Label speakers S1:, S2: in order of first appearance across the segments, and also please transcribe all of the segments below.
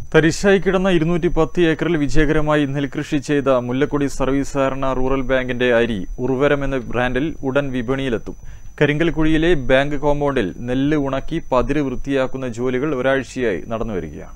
S1: തരിശായി കിടന്ന ഇരുന്നൂറ്റി പത്ത് ഏക്കറിൽ വിജയകരമായി നെൽകൃഷി ചെയ്ത മുല്ലക്കൊടി സർവീസ് സഹകരണ റൂറൽ ബാങ്കിന്റെ അരി ഉർവരം എന്ന ബ്രാൻഡിൽ ഉടൻ വിപണിയിലെത്തും കരിങ്കൽക്കുഴിയിലെ ബാങ്ക് കോമ്പൗണ്ടിൽ നെല്ല് ഉണക്കി പതിര് വൃത്തിയാക്കുന്ന ജോലികൾ ഒരാഴ്ചയായി നടന്നുവരികയാണ്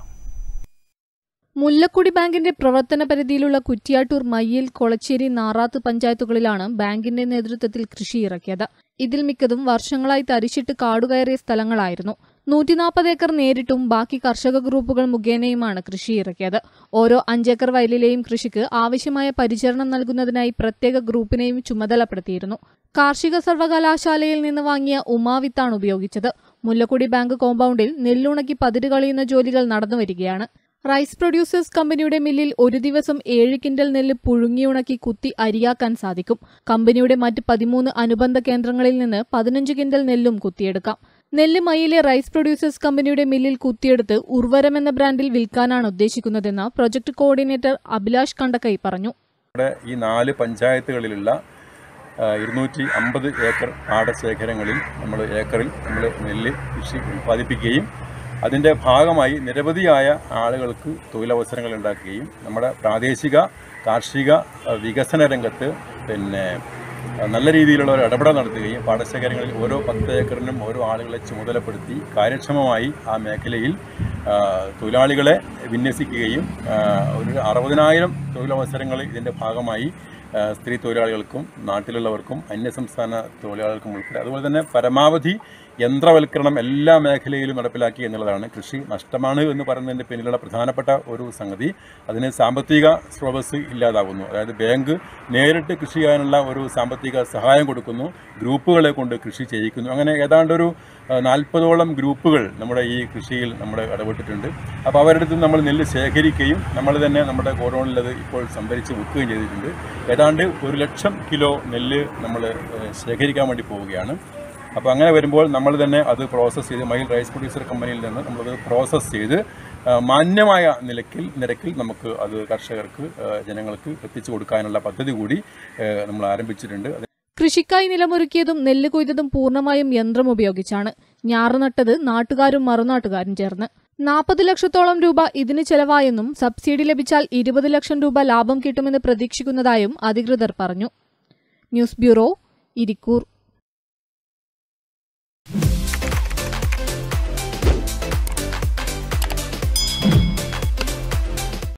S2: മുല്ലക്കുടി ബാങ്കിന്റെ പ്രവർത്തന പരിധിയിലുള്ള കുറ്റിയാട്ടൂർ മയ്യിൽ കൊളച്ചേരി നാറാത്ത് പഞ്ചായത്തുകളിലാണ് ബാങ്കിന്റെ നേതൃത്വത്തിൽ കൃഷി ഇറക്കിയത് ഇതിൽ മിക്കതും വർഷങ്ങളായി തരിശിട്ട് കാടുകയറിയ സ്ഥലങ്ങളായിരുന്നു നൂറ്റിനാൽപ്പത് ഏക്കർ നേരിട്ടും ബാക്കി കർഷക ഗ്രൂപ്പുകൾ മുഖേനയുമാണ് കൃഷി ഇറക്കിയത് ഓരോ അഞ്ചേക്കർ വയലിലെയും കൃഷിക്ക് ആവശ്യമായ പരിചരണം നൽകുന്നതിനായി പ്രത്യേക ഗ്രൂപ്പിനെയും ചുമതലപ്പെടുത്തിയിരുന്നു കാർഷിക സർവകലാശാലയിൽ നിന്ന് വാങ്ങിയ ഉമാവിത്താണ് ഉപയോഗിച്ചത് മുല്ലക്കുടി ബാങ്ക് കോമ്പൗണ്ടിൽ നെല്ലുണക്കി പതിര് കളയുന്ന ജോലികൾ നടന്നുവരികയാണ് റൈസ് പ്രൊഡ്യൂസേഴ്സ് കമ്പനിയുടെ മില്ലിൽ ഒരു ദിവസം ഏഴ് കിൻഡൽ നെല്ല് പുഴുങ്ങിയുണക്കി കുത്തി അരിയാക്കാൻ സാധിക്കും കമ്പനിയുടെ മറ്റ് പതിമൂന്ന് അനുബന്ധ കേന്ദ്രങ്ങളിൽ നിന്ന് പതിനഞ്ച് കിൻഡൽ നെല്ലും കുത്തിയെടുക്കാം നെല്ല് മയിലെ റൈസ് പ്രൊഡ്യൂസേഴ്സ് കമ്പനിയുടെ മില്ലിൽ കുത്തിയെടുത്ത് ഉർവരം എന്ന ബ്രാൻഡിൽ വിൽക്കാനാണ് ഉദ്ദേശിക്കുന്നതെന്ന് പ്രൊജക്ട് കോർഡിനേറ്റർ അഭിലാഷ് കണ്ടക്കൈ പറഞ്ഞു
S3: ഇവിടെ ഈ നാല് പഞ്ചായത്തുകളിലുള്ള ഇരുന്നൂറ്റി അമ്പത് ഏക്കർ പാടശേഖരങ്ങളിൽ നമ്മൾ ഏക്കറിൽ നമ്മൾ നെല്ല് കൃഷി ഉൽപ്പാദിപ്പിക്കുകയും അതിൻ്റെ ഭാഗമായി നിരവധിയായ ആളുകൾക്ക് തൊഴിലവസരങ്ങൾ ഉണ്ടാക്കുകയും നമ്മുടെ പ്രാദേശിക കാർഷിക അഹ്, വികസന രംഗത്ത് പിന്നെ അഹ്, നല്ല രീതിയിലുള്ള ഒരു ഇടപെടൽ നടത്തുകയും പാടശേഖരങ്ങളിൽ ഓരോ പത്ത് ഏക്കറിനും ഓരോ ആളുകളെ ചുമതലപ്പെടുത്തി കാര്യക്ഷമമായി ആ മേഖലയിൽ ആ, തൊഴിലാളികളെ വിന്യസിക്കുകയും ആ, ഒരു അറുപതിനായിരം തൊഴിലവസരങ്ങൾ ഇതിൻ്റെ ഭാഗമായി ആ, സ്ത്രീ തൊഴിലാളികൾക്കും നാട്ടിലുള്ളവർക്കും അന്യസംസ്ഥാന തൊഴിലാളികൾക്കും ഉൾപ്പെടെ അതുപോലെ തന്നെ പരമാവധി യന്ത്രവൽക്കരണം എല്ലാ മേഖലയിലും നടപ്പിലാക്കി എന്നുള്ളതാണ് കൃഷി നഷ്ടമാണ് എന്ന് പറയുന്നതിൻ്റെ പിന്നിലുള്ള പ്രധാനപ്പെട്ട ഒരു സംഗതി അതിന് സാമ്പത്തിക സ്രോതസ് ഇല്ലാതാകുന്നു അതായത് ബാങ്ക് നേരിട്ട് കൃഷി ചെയ്യാനുള്ള ഒരു സാമ്പത്തിക സഹായം കൊടുക്കുന്നു ഗ്രൂപ്പുകളെ കൊണ്ട് കൃഷി ചെയ്യിക്കുന്നു അങ്ങനെ ഏതാണ്ട് ഒരു നാൽപ്പതോളം ഗ്രൂപ്പുകൾ നമ്മുടെ ഈ കൃഷിയിൽ നമ്മൾ ഇടപെട്ടിട്ടുണ്ട് അപ്പോൾ അവരുടെ അടുത്ത് നമ്മൾ നെല്ല് ശേഖരിക്കുകയും നമ്മൾ തന്നെ നമ്മുടെ ഗോഡൗണിൽ അത് ഇപ്പോൾ സംഭരിച്ച് വിൽക്കുകയും ചെയ്തിട്ടുണ്ട് ഏതാണ്ട് ഒരു ലക്ഷം കിലോ നെല്ല് നമ്മൾ ഏഹ്, ശേഖരിക്കാൻ വേണ്ടി പോവുകയാണ് അപ്പോൾ അങ്ങനെ വരുമ്പോൾ നമ്മൾ തന്നെ അത് പ്രോസസ്സ് ചെയ്ത് മൈൽ റൈസ് പ്രൊഡ്യൂസർ കമ്പനിയിൽ നിന്ന് നമ്മളത് പ്രോസസ്സ് ചെയ്ത് ആ, മാന്യമായ നിലക്കിൽ നിരക്കിൽ നമുക്ക് അത് കർഷകർക്ക് ആ, ജനങ്ങൾക്ക് എത്തിച്ചു കൊടുക്കാനുള്ള പദ്ധതി കൂടി ആ, നമ്മൾ ആരംഭിച്ചിട്ടുണ്ട് അത്
S2: കൃഷിക്കായി നിലമൊരുക്കിയതും നെല്ല് കൊയ്തതും പൂർണ്ണമായും യന്ത്രം ഉപയോഗിച്ചാണ് ഞാറ് നട്ടത് നാട്ടുകാരും മറുനാട്ടുകാരും ചേർന്ന് നാൽപ്പത് ലക്ഷത്തോളം രൂപ ഇതിന് ചെലവായെന്നും സബ്സിഡി ലഭിച്ചാൽ ഇരുപത് ലക്ഷം രൂപ ലാഭം കിട്ടുമെന്ന് പ്രതീക്ഷിക്കുന്നതായും അധികൃതർ പറഞ്ഞു ന്യൂസ് ബ്യൂറോ ഇരിക്കൂർ